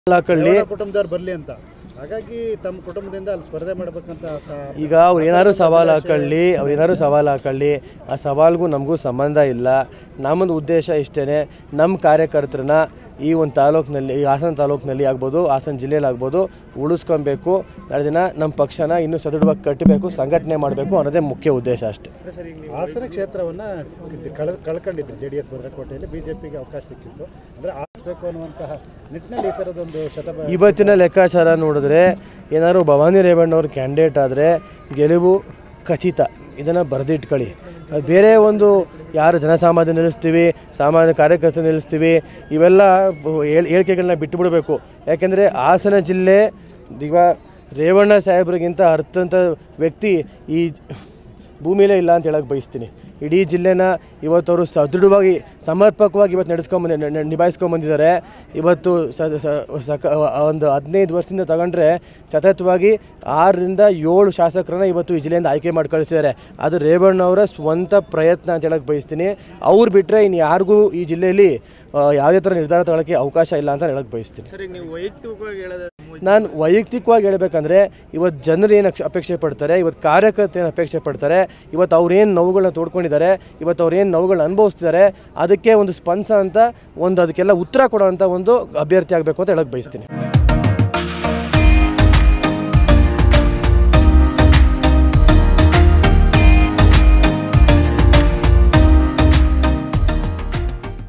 ಹಾಕಳ್ಳಿ ಕುಟುಂಬದವ್ರು ಬರಲಿ ಅಂತ ಹಾಗಾಗಿ ತಮ್ಮ ಕುಟುಂಬದಿಂದ ಅಲ್ಲಿ ಸ್ಪರ್ಧೆ ಮಾಡ್ಬೇಕಂತ ತ- ಈಗ ಅವ್ರು ಏನಾದ್ರು ಸವಾಲು ಹಾಕೊಳ್ಳಿ ಅವ್ರು ಏನಾದ್ರು ಸವಾಲು ಹಾಕೊಳ್ಳಿ ಆ ಸವಾಲ್ಗೂ ನಮಗೂ ಸಂಬಂಧ ಇಲ್ಲ ನಮ್ಮದು ಉದ್ದೇಶ ಇಷ್ಟೇ ನಮ್ಮ ಕಾರ್ಯಕರ್ತರನ್ನ ಈ ಒಂದು ತಾಲೂಕಿನಲ್ಲಿ ಈ ಹಾಸನ ತಾಲೂಕಿನಲ್ಲಿ ಆಗ್ಬೋದು ಹಾಸನ ಜಿಲ್ಲೆಯಲ್ಲಿ ಆಗ್ಬೋದು ಉಳಿಸ್ಕೊಬೇಕು ನಾಳೆ ದಿನ ನಮ್ಮ ಪಕ್ಷನ ಇನ್ನೂ ಸದೃಢವಾಗಿ ಕಟ್ಟಬೇಕು ಸಂಘಟನೆ ಮಾಡಬೇಕು ಅನ್ನೋದೇ ಮುಖ್ಯ ಉದ್ದೇಶ ಅಷ್ಟೇ ಹಾಸನ ಕ್ಷೇತ್ರವನ್ನ ಕಳ ಕಳ್ಕೊಂಡಿದ್ರು ಜೆ ಡಿ ಎಸ್ ಭದ್ರಕೋಟೆಯಲ್ಲಿ ಬಿಜೆಪಿಗೆ ಅವಕಾಶ ಸಿಕ್ಕಿತ್ತು ಅಂದ್ರೆ ಆರಿಸಬೇಕು ಅನ್ನುವಂತಹ ನಿಟ್ಟಿನಲ್ಲಿ ಈ ಥರದೊಂದು ಶತಬ ಇವತ್ತಿನ ಲೆಕ್ಕಾಚಾರ ನೋಡಿದ್ರೆ ಏನಾದ್ರು ಭವಾನಿ ರೇವಣ್ಣವ್ರ ಕ್ಯಾಂಡಿಡೇಟ್ ಆದರೆ ಗೆಲುವು ಖಚಿತ ಇದನ್ನು ಬರೆದಿಟ್ಕೊಳ್ಳಿ ಅದು ಬೇರೆ ಒಂದು ಯಾರು ಜನಸಾಮಾನ್ಯ ನಿಲ್ಲಿಸ್ತೀವಿ ಸಾಮಾನ್ಯ ಕಾರ್ಯಕರ್ತ ನಿಲ್ಲಿಸ್ತೀವಿ ಇವೆಲ್ಲ ಬ- ಹೇಳ್- ಹೇಳಿಕೆಗಳನ್ನ ಬಿಟ್ಟು ಬಿಡಬೇಕು ಯಾಕೆಂದರೆ ಹಾಸನ ಜಿಲ್ಲೆ ಈಗ ರೇವಣ್ಣ ಸಾಹೇಬ್ರಿಗಿಂತ ಅರ್ಥಂಥ ವ್ಯಕ್ತಿ ಈ ಭೂಮಿಲೇ ಇಲ್ಲ ಅಂತ ಹೇಳಕ್ಕೆ ಬಯಸ್ತೀನಿ ಇಡೀ ಜಿಲ್ಲೆನ ಇವತ್ತು ಅವರು ಸದೃಢವಾಗಿ ಸಮರ್ಪಕವಾಗಿ ಇವತ್ತು ನಡೆಸ್ಕೊಂಬಂದು ನ- ನ- ನಿಭಾಯಿಸ್ಕೊಂಬಂದಿದ್ದಾರೆ ಇವತ್ತು ಸ ಸ- ಸಕ ಒಂದು ಹದಿನೈದು ವರ್ಷದಿಂದ ತಗೊಂಡ್ರೆ ಸತತವಾಗಿ ಆರರಿಂದ ಏಳು ಶಾಸಕರನ್ನ ಇವತ್ತು ಈ ಜಿಲ್ಲೆಯಿಂದ ಆಯ್ಕೆ ಮಾಡಿ ಕಳಿಸಿದ್ದಾರೆ ಅದು ರೇವಣ್ಣವರ ಸ್ವಂತ ಪ್ರಯತ್ನ ಅಂತ ಹೇಳಕ್ಕೆ ಬಯಸ್ತೀನಿ ಅವ್ರು ಬಿಟ್ಟರೆ ಇನ್ನು ಯಾರಿಗೂ ಈ ಜಿಲ್ಲೆಯಲ್ಲಿ ಆ, ಯಾವುದೇ ಥರ ನಿರ್ಧಾರ ತಗೊಳ್ಳೋಕ್ಕೆ ಅವಕಾಶ ಇಲ್ಲ ಅಂತ ಹೇಳಕ್ಕೆ ಬಯಸ್ತೀನಿ ಸರ್ ಈಗ ನೀವು ವೈಯಕ್ತಿಕವಾಗಿ ಹೇಳೋದು ನಾನು ವೈಯಕ್ತಿಕವಾಗಿ ಹೇಳ್ಬೇಕಂದ್ರೆ ಇವತ್ತು ಜನರು ಏನು ಅಕ್ಷ- ಅಪೇಕ್ಷೆ ಪಡ್ತಾರೆ ಇವತ್ತು ಕಾರ್ಯಕರ್ತರು ಏನು ಅಪೇಕ್ಷೆ ಪಡ್ತಾರೆ ಇವತ್ತು ಅವ್ರೇನು ನೋವುಗಳನ್ನ ತೋಡ್ಕೊಂಡಿದ್ದಾರೆ ಇವತ್ತು ಅವ್ರು ಏನು ನೋವುಗಳನ್ನ ಅನುಭವಿಸ್ತಿದ್ದಾರೆ ಅದಕ್ಕೆ ಒಂದು ಸ್ಪಂದಿಸೋ ಅಂತ ಒಂದು ಅದಕ್ಕೆಲ್ಲ ಉತ್ತರ ಕೊಡೋವಂಥ ಒಂದು ಅಭ್ಯರ್ಥಿ ಆಗಬೇಕು ಅಂತ ಹೇಳಕ್ಕೆ ಬಯಸ್ತೀನಿ